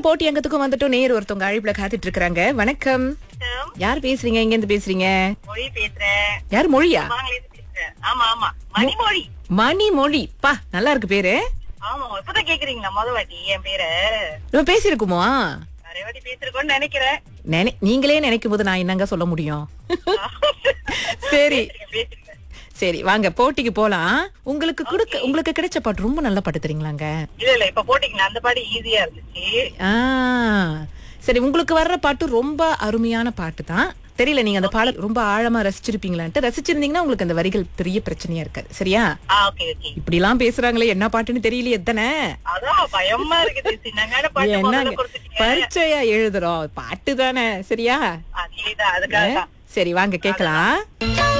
போட்டி அங்கத்துக்கும் வந்துட்டோம் நேர் ஒருத்தவங்க அழைப்புல காத்துட்டு இருக்காங்க வணக்கம் யார் பேசுறீங்க எங்க இருந்து பேசுறீங்க மொழி பேசுறேன் யார் மொழியா வாங்கலேருந்து பேசுறேன் ஆமா ஆமா மணிமொழி மணி மொழி பா நல்லா இருக்கு பேரு ஆமா இப்பதான் கேக்குறீங்களா முத வாட்டி என் பேரை நம்ம பேசிருக்குமோ நிறைய வாட்டி பேசிருக்கோம்னு நினைக்கிறேன் நினை நீங்களே நினைக்கும் போது நான் என்னங்க சொல்ல முடியும் சரி பேசிருக்கேன் சரி வாங்க போட்டிக்கு போலாம் உங்களுக்கு கொடுக்க உங்களுக்கு கிடைச்ச பாட்டு ரொம்ப நல்ல பாட்டு தெரியுங்களாங்க இல்ல இல்ல இப்ப போட்டீங்களா அந்த பாட்டு ஈஸியா இருந்துச்சு ஆ சரி உங்களுக்கு வர்ற பாட்டு ரொம்ப அருமையான பாட்டு தான் தெரியல நீங்க அந்த பாடல் ரொம்ப ஆழமா ரசிச்சிருப்பீங்களான்ட்டு ரசிச்சிருந்தீங்கன்னா உங்களுக்கு அந்த வரிகள் பெரிய பிரச்சனையா இருக்காது சரியா ஆ ஓகே ஓகே இப்படி எல்லாம் பேசுறாங்களே என்ன பாட்டுன்னு தெரியலையே எத்தனை அதான் பயமா இருக்குது சின்னங்கான பாட்டு முதல்ல என்னங்க கொடுத்துட்டீங்க பரீட்சையா எழுதுறோம் பாட்டு தானே சரியா அதேதான் அதுக்காக தான் சரி வாங்க கேக்கலாம்